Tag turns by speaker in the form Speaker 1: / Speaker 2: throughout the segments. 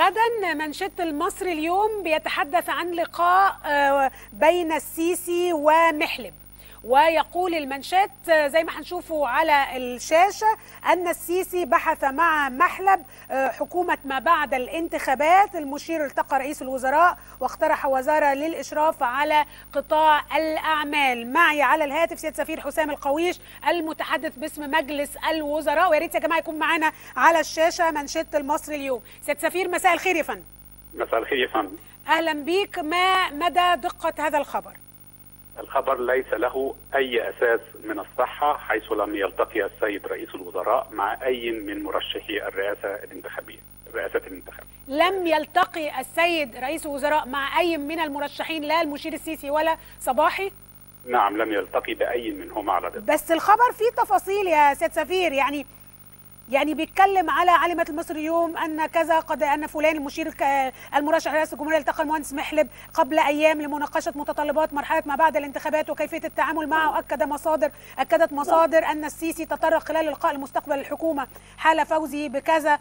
Speaker 1: غدا منشط المصري اليوم بيتحدث عن لقاء بين السيسي ومحلب ويقول المنشات زي ما هنشوفه على الشاشة أن السيسي بحث مع محلب حكومة ما بعد الانتخابات المشير التقى رئيس الوزراء واقترح وزارة للإشراف على قطاع الأعمال معي على الهاتف سيد سفير حسام القويش المتحدث باسم مجلس الوزراء ويا ريت يا جماعة يكون معانا على الشاشة منشط المصري اليوم سيد سفير مساء الخير يا فندم
Speaker 2: مساء الخير يا فندم
Speaker 1: أهلا بيك ما مدى دقة هذا الخبر؟
Speaker 2: الخبر ليس له أي أساس من الصحة حيث لم يلتقي السيد رئيس الوزراء مع أي من مرشحي الرئاسة الانتخابية رئاسة الانتخاب
Speaker 1: لم يلتقي السيد رئيس الوزراء مع أي من المرشحين لا المشير السيسي ولا صباحي
Speaker 2: نعم لم يلتقي بأي منهما على ذلك
Speaker 1: بس الخبر فيه تفاصيل يا سيد سفير يعني يعني بيتكلم على علامة المصري اليوم أن كذا قد أن فلان المشير المرشح رئاسة الجمهورية التقى المهندس محلب قبل أيام لمناقشة متطلبات مرحلة ما بعد الانتخابات وكيفية التعامل معه أكد مصادر أكدت مصادر أن السيسي تطرق خلال لقاء المستقبل الحكومة حال فوزه بكذا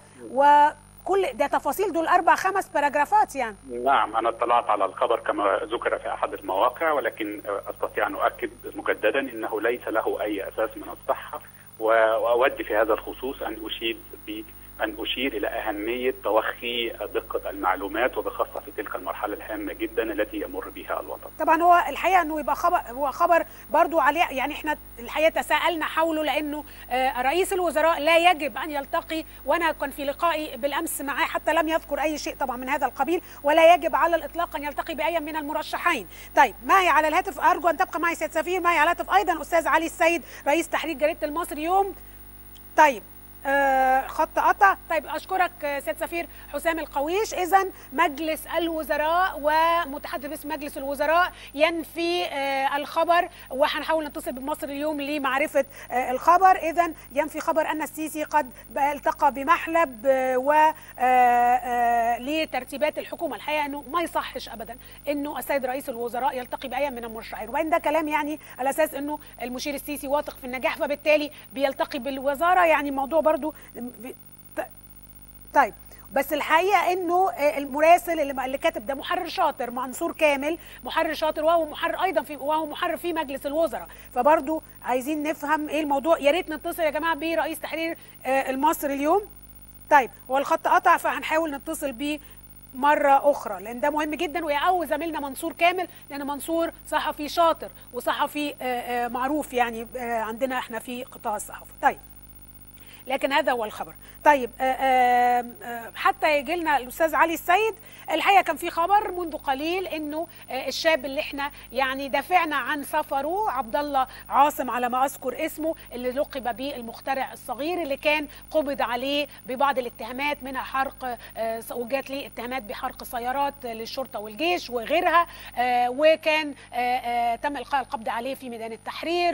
Speaker 1: وكل ده تفاصيل دول أربع خمس باراجرافات يعني
Speaker 2: نعم أنا اطلعت على الخبر كما ذكر في أحد المواقع ولكن أستطيع أن أؤكد مجددا أنه ليس له أي أساس من الصحة واود في هذا الخصوص ان اشيد ب ان اشير الى اهميه توخي دقه المعلومات وبخاصه في تلك المرحله الهامه جدا التي يمر بها الوطن.
Speaker 1: طبعا هو الحقيقه انه يبقى خبر هو خبر برضو عليه يعني احنا الحقيقه تساءلنا حوله لانه رئيس الوزراء لا يجب ان يلتقي وانا كان في لقائي بالامس معاه حتى لم يذكر اي شيء طبعا من هذا القبيل ولا يجب على الاطلاق ان يلتقي باي من المرشحين. طيب معي على الهاتف ارجو ان تبقى معي سيد سفير معي على الهاتف ايضا استاذ علي السيد رئيس تحرير جريده المصري يوم. طيب آه خط قطع طيب اشكرك سيد سفير حسام القويش اذا مجلس الوزراء ومتحدث باسم مجلس الوزراء ينفي آه الخبر وهنحاول نتصل بمصر اليوم لمعرفه آه الخبر اذا ينفي خبر ان السيسي قد التقى بمحلب و لترتيبات الحكومه الحقيقه انه ما يصحش ابدا انه السيد رئيس الوزراء يلتقي باي من المرشحين وبعدين ده كلام يعني على اساس انه المشير السيسي واثق في النجاح فبالتالي بيلتقي بالوزاره يعني موضوع برضو طيب بس الحقيقه انه المراسل اللي, اللي كاتب ده محرر شاطر منصور كامل محرر شاطر وهو محرر ايضا في وهو محرر في مجلس الوزراء فبرضه عايزين نفهم ايه الموضوع يا ريت نتصل يا جماعه برئيس تحرير المصري اليوم طيب هو الخط قطع فهنحاول نتصل بيه مرة أخرى لأن ده مهم جدا ويقوي زميلنا منصور كامل لأن منصور صحفي شاطر وصحفي معروف يعني عندنا احنا في قطاع الصحافة طيب لكن هذا هو الخبر طيب آآ آآ حتى يجي لنا الاستاذ علي السيد الحقيقه كان في خبر منذ قليل انه الشاب اللي احنا يعني دافعنا عن سفره عبد الله عاصم على ما اذكر اسمه اللي لقب به المخترع الصغير اللي كان قبض عليه ببعض الاتهامات منها حرق وجات ليه اتهامات بحرق سيارات للشرطه والجيش وغيرها وكان تم القاء القبض عليه في ميدان التحرير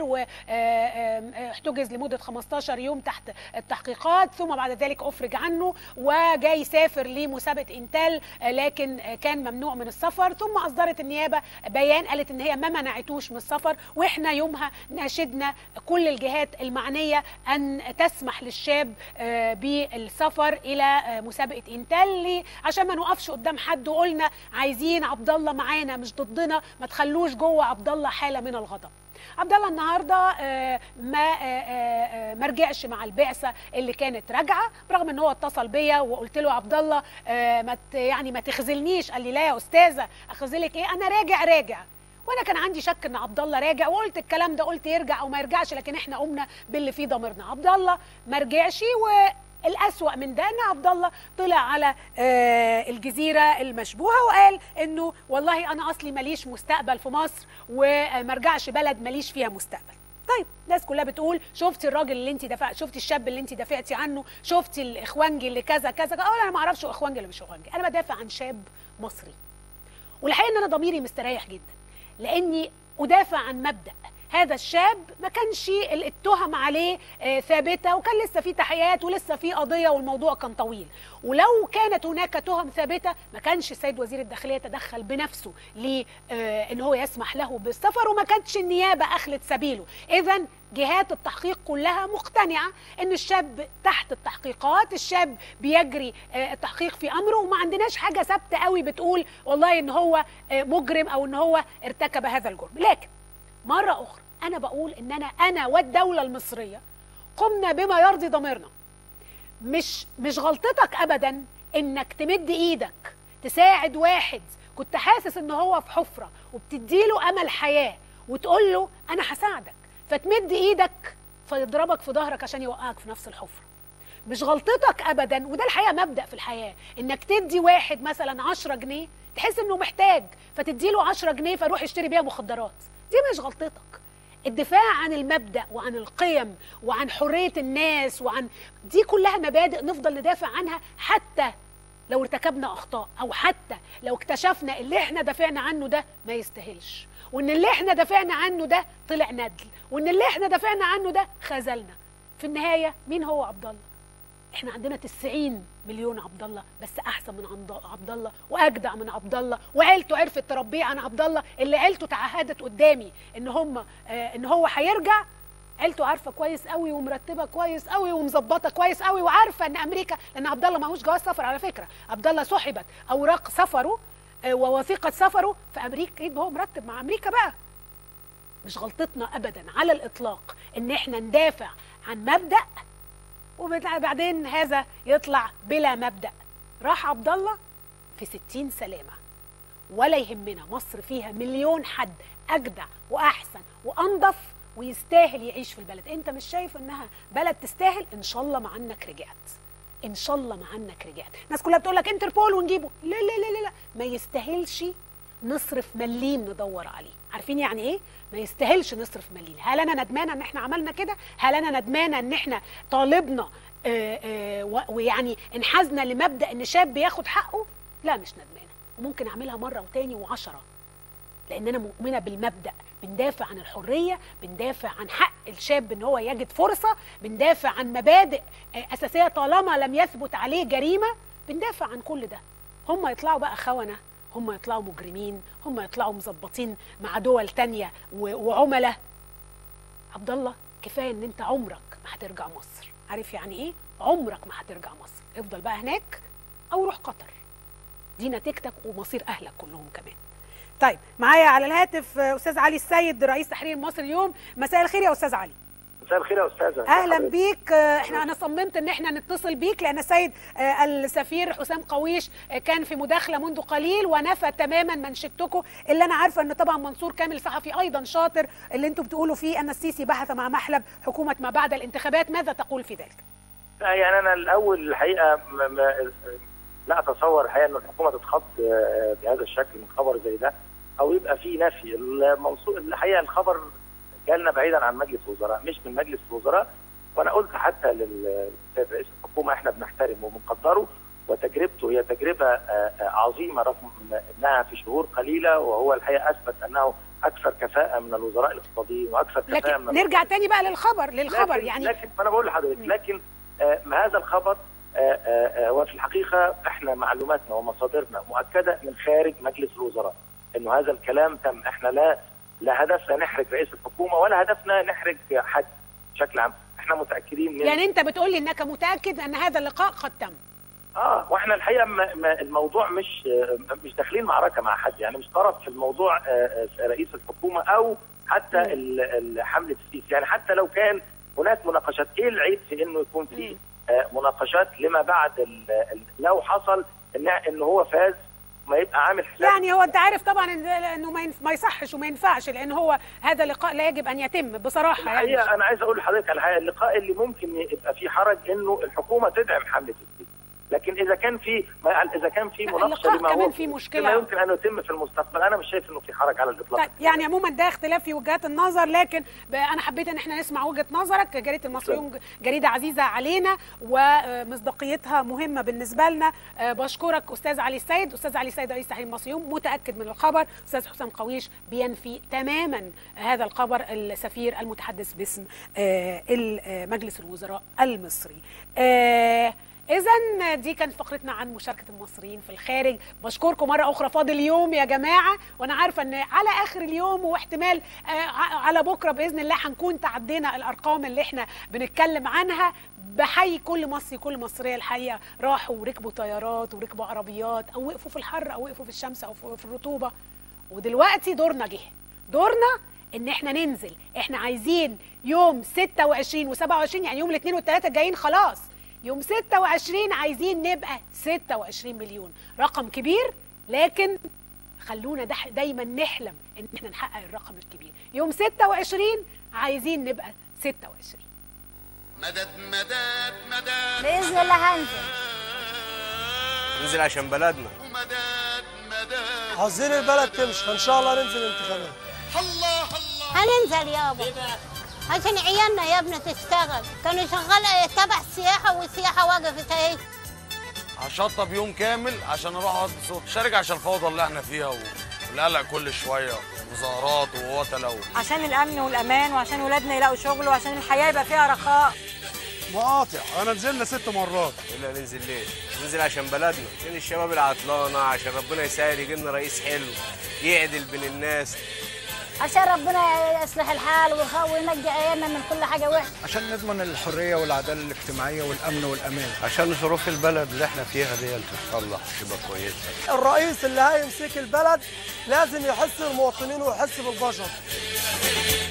Speaker 1: واحتجز لمده 15 يوم تحت التحقيقات ثم بعد ذلك افرج عنه وجاي يسافر لمسابقه انتال لكن كان ممنوع من السفر ثم اصدرت النيابه بيان قالت ان هي ما منعتوش من السفر واحنا يومها ناشدنا كل الجهات المعنيه ان تسمح للشاب بالسفر الى مسابقه انتال عشان ما نوقفش قدام حد وقلنا عايزين عبد الله معانا مش ضدنا ما تخلوش جوه عبد الله حاله من الغضب عبد الله النهارده ما ما رجعش مع البعثه اللي كانت راجعه برغم ان هو اتصل بيا وقلت له عبد الله ما يعني ما تخذلنيش قال لي لا يا استاذه اخذلك ايه انا راجع راجع وانا كان عندي شك ان عبد الله راجع وقلت الكلام ده قلت يرجع او ما يرجعش لكن احنا قمنا باللي فيه ضميرنا عبد الله ما رجعش و الأسوأ من ده ان عبد الله طلع على آه الجزيره المشبوهه وقال انه والله انا اصلي ماليش مستقبل في مصر وما ارجعش بلد ماليش فيها مستقبل طيب الناس كلها بتقول شفتي الراجل اللي انت دفعت شفتي الشاب اللي انت دافعتي عنه شفتي الاخوانجي اللي كذا كذا اقول انا ما اعرفش اخوانجي ولا مش اخوانجي انا بدافع عن شاب مصري والحقيقه ان انا ضميري مستريح جدا لاني ادافع عن مبدا هذا الشاب ما كانش التهم عليه آه، ثابته وكان لسه في تحقيقات ولسه في قضيه والموضوع كان طويل ولو كانت هناك تهم ثابته ما كانش السيد وزير الداخليه يتدخل بنفسه لان هو يسمح له بالسفر وما كانتش النيابه اخلت سبيله اذا جهات التحقيق كلها مقتنعه ان الشاب تحت التحقيقات الشاب بيجري آه، التحقيق في امره وما عندناش حاجه ثابته قوي بتقول والله ان هو آه، مجرم او ان هو ارتكب هذا الجرم لكن مره اخرى انا بقول ان انا انا والدوله المصريه قمنا بما يرضي ضميرنا مش مش غلطتك ابدا انك تمد ايدك تساعد واحد كنت حاسس ان هو في حفره وبتديله امل حياه وتقول له انا هساعدك فتمد ايدك فيضربك في ظهرك عشان يوقعك في نفس الحفره مش غلطتك ابدا وده الحقيقه مبدا في الحياه انك تدي واحد مثلا 10 جنيه تحس انه محتاج فتديله 10 جنيه فيروح يشتري بيها مخدرات دي مش غلطتك الدفاع عن المبدا وعن القيم وعن حريه الناس وعن دي كلها مبادئ نفضل ندافع عنها حتى لو ارتكبنا اخطاء او حتى لو اكتشفنا اللي احنا دافعنا عنه ده ما يستاهلش وان اللي احنا دافعنا عنه ده طلع ندل وان اللي احنا دافعنا عنه ده خذلنا في النهايه مين هو عبد الله احنا عندنا 90 مليون عبد الله بس احسن من عبد- عبد الله واجدع من عبد الله وعيلته عرفت تربيه عن عبد الله اللي عيلته تعهدت قدامي ان هم آه ان هو هيرجع عيلته عارفه كويس قوي ومرتبه كويس قوي ومظبطه كويس قوي وعارفه ان امريكا لان عبد الله ماهوش جواز سفر على فكره عبد الله سحبت اوراق سفره آه، ووثيقه سفره في امريكا يبقى هو مرتب مع امريكا بقى مش غلطتنا ابدا على الاطلاق ان احنا ندافع عن مبدا وبعدين هذا يطلع بلا مبدا راح عبد الله في ستين سلامه ولا يهمنا مصر فيها مليون حد اجدع واحسن وانضف ويستاهل يعيش في البلد انت مش شايف انها بلد تستاهل ان شاء الله ما عنك رجعت ان شاء الله ما عنك رجعت الناس كلها بتقول لك انتربول ونجيبه لا لا لا لا, لا. ما يستاهلش نصرف مليم ندور عليه عارفين يعني ايه ما يستاهلش نصرف مليم هل انا ندمانه ان احنا عملنا كده هل انا ندمانه ان احنا طالبنا آه، آه، و- ويعني انحازنا لمبدا ان شاب بياخد حقه لا مش ندمانه وممكن اعملها مره وتاني وعشرة لان انا مؤمنه بالمبدا بندافع عن الحريه بندافع عن حق الشاب ان هو يجد فرصه بندافع عن مبادئ آه، اساسيه طالما لم يثبت عليه جريمه بندافع عن كل ده هم يطلعوا بقى خونه هم يطلعوا مجرمين هم يطلعوا مظبطين مع دول تانية و- وعملاء عبد الله كفايه ان انت عمرك ما هترجع مصر عارف يعني ايه عمرك ما هترجع مصر افضل بقى هناك او روح قطر دي نتيجتك ومصير اهلك كلهم كمان طيب معايا على الهاتف آه، استاذ علي السيد رئيس تحرير مصر اليوم مساء الخير يا استاذ علي
Speaker 3: مساء الخير يا استاذه
Speaker 1: اهلا بيك آه، احنا انا صممت ان احنا نتصل بيك لان السيد آه، السفير حسام قويش آه، كان في مداخله منذ قليل ونفى تماما منشدتكم اللي انا عارفه ان طبعا منصور كامل صحفي ايضا شاطر اللي انتم بتقولوا فيه ان السيسي بحث مع محلب حكومه ما بعد الانتخابات ماذا تقول في ذلك؟
Speaker 3: لا يعني انا الاول الحقيقه ما ما لا اتصور الحقيقه ان الحكومه تتخض آه، بهذا الشكل من خبر زي ده او يبقى في نفي الموضوع الحقيقه الخبر جالنا بعيدا عن مجلس الوزراء مش من مجلس الوزراء وانا قلت حتى للسيد رئيس الحكومه احنا بنحترمه وبنقدره وتجربته هي تجربه آه، آه، عظيمه رغم انها في شهور قليله وهو الحقيقه اثبت انه اكثر كفاءه من الوزراء الاقتصاديين واكثر كفاءه من
Speaker 1: لكن نرجع تاني بقى للخبر للخبر
Speaker 3: لكن
Speaker 1: يعني
Speaker 3: لكن ما انا بقول لحضرتك
Speaker 1: مم.
Speaker 3: لكن آه ما هذا الخبر آه آه آه وفي الحقيقه احنا معلوماتنا ومصادرنا مؤكده من خارج مجلس الوزراء انه هذا الكلام تم احنا لا لا هدفنا نحرج رئيس الحكومه ولا هدفنا نحرج حد بشكل عام احنا متاكدين من
Speaker 1: يعني انت بتقول لي انك متاكد ان هذا اللقاء قد تم
Speaker 3: اه واحنا الحقيقه ما ما الموضوع مش آه، مش داخلين معركه مع حد يعني مش طرف في الموضوع آه، آه، رئيس الحكومه او حتى
Speaker 1: مم.
Speaker 3: ال- ال- حمله السيسي يعني حتى لو كان هناك مناقشات ايه العيب في انه يكون في
Speaker 1: مم.
Speaker 3: آه، مناقشات لما بعد ال- ال- لو حصل ان ان هو فاز ما يبقى عامل حساب
Speaker 1: يعني هو انت عارف طبعا إن- انه ما ينف- ما يصحش وما ينفعش لان هو هذا اللقاء لا يجب ان يتم بصراحه يعني
Speaker 3: الحقيقه انا عايز اقول لحضرتك على الحقيقه اللقاء اللي ممكن يبقى فيه حرج انه الحكومه تدعم حمله السيسي لكن اذا كان في ما- اذا كان في
Speaker 1: لا،
Speaker 3: مناقشه
Speaker 1: اللقاء
Speaker 3: لما
Speaker 1: كمان
Speaker 3: هو
Speaker 1: فيه مشكلة.
Speaker 3: لما يمكن ان يتم في المستقبل انا مش شايف انه في حرج على الاطلاق
Speaker 1: طيب يعني عموما ده اختلاف في وجهات النظر لكن ب- انا حبيت ان احنا نسمع وجهه نظرك جريده المصريون جريده عزيزه علينا ومصداقيتها مهمه بالنسبه لنا آه، بشكرك استاذ علي السيد استاذ علي السيد رئيس تحرير المصريون متاكد من الخبر استاذ حسام قويش بينفي تماما هذا الخبر السفير المتحدث باسم آه، ال- آه، مجلس الوزراء المصري آه، إذا دي كانت فقرتنا عن مشاركة المصريين في الخارج، بشكركم مرة أخرى فاضل يوم يا جماعة، وأنا عارفة إن على آخر اليوم واحتمال آه، ع- على بكرة بإذن الله هنكون تعدينا الأرقام اللي إحنا بنتكلم عنها، بحيي كل مصري كل مصرية الحقيقة راحوا وركبوا طيارات وركبوا عربيات أو وقفوا في الحر أو وقفوا في الشمس أو في في الرطوبة، ودلوقتي دورنا جه، دورنا ان احنا ننزل احنا عايزين يوم 26 و27 يعني يوم الاثنين والثلاثه الجايين خلاص يوم 26 عايزين نبقى 26 مليون رقم كبير لكن خلونا دح دايما نحلم ان احنا نحقق الرقم الكبير يوم 26 عايزين نبقى 26
Speaker 4: مدد مدد مدد
Speaker 5: بإذن الله هنزل
Speaker 6: ننزل عشان بلدنا
Speaker 4: ومدد مدد
Speaker 7: عاوزين البلد تمشي فان شاء الله ننزل انتخابات
Speaker 4: الله الله
Speaker 5: هننزل يابا عشان عيالنا يا ابني تشتغل كانوا شغال تبع السياحة والسياحة وقفت اهي
Speaker 8: هشطب يوم كامل عشان اروح اقعد صوت شارك عشان الفوضى اللي احنا فيها و- والقلق كل شويه مظاهرات وقتله و...
Speaker 9: عشان الامن والامان وعشان ولادنا يلاقوا شغل وعشان الحياه يبقى فيها رخاء
Speaker 7: مقاطع انا نزلنا ست مرات
Speaker 6: ولا ننزل ليه؟ ننزل عشان بلدنا عشان الشباب العطلانة عشان ربنا يسهل يجي لنا رئيس حلو يعدل بين الناس
Speaker 5: عشان ربنا يصلح الحال ويخ- وينجي عيالنا من كل حاجة وحشة
Speaker 7: عشان نضمن الحريه والعداله الاجتماعيه والامن والامان
Speaker 6: عشان ظروف البلد اللي احنا فيها دي تتصلح تبقى كويسة
Speaker 7: الرئيس اللي هيمسك البلد لازم يحس بالمواطنين ويحس بالبشر